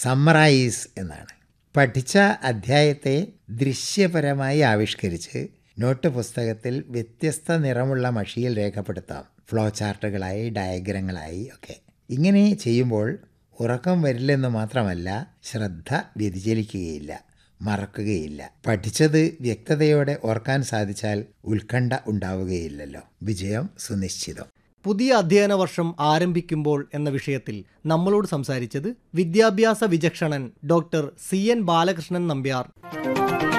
summarise എന്നാണ് പഠിച്ച അധ്യായത്തെ ദൃശ്യപരമായി ആവിഷ്കരിച്ച് നോട്ട് പുസ്തകത്തിൽ വ്യത്യസ്ത നിറമുള്ള മഷിയിൽ രേഖപ്പെടുത്താം ഫ്ലോ ചാർട്ടുകളായി ഡയഗ്രങ്ങളായി ഒക്കെ ഇങ്ങനെ ചെയ്യുമ്പോൾ ഉറക്കം വരില്ലെന്ന് മാത്രമല്ല ശ്രദ്ധ വ്യതിചലിക്കുകയില്ല മറക്കുകയില്ല പഠിച്ചത് വ്യക്തതയോടെ ഓർക്കാൻ സാധിച്ചാൽ ഉത്കണ്ഠ ഉണ്ടാവുകയില്ലല്ലോ വിജയം സുനിശ്ചിതം പുതിയ അധ്യയന വർഷം ആരംഭിക്കുമ്പോൾ എന്ന വിഷയത്തിൽ നമ്മളോട് സംസാരിച്ചത് വിദ്യാഭ്യാസ വിചക്ഷണൻ doctor C N Balakrishnan Nambiar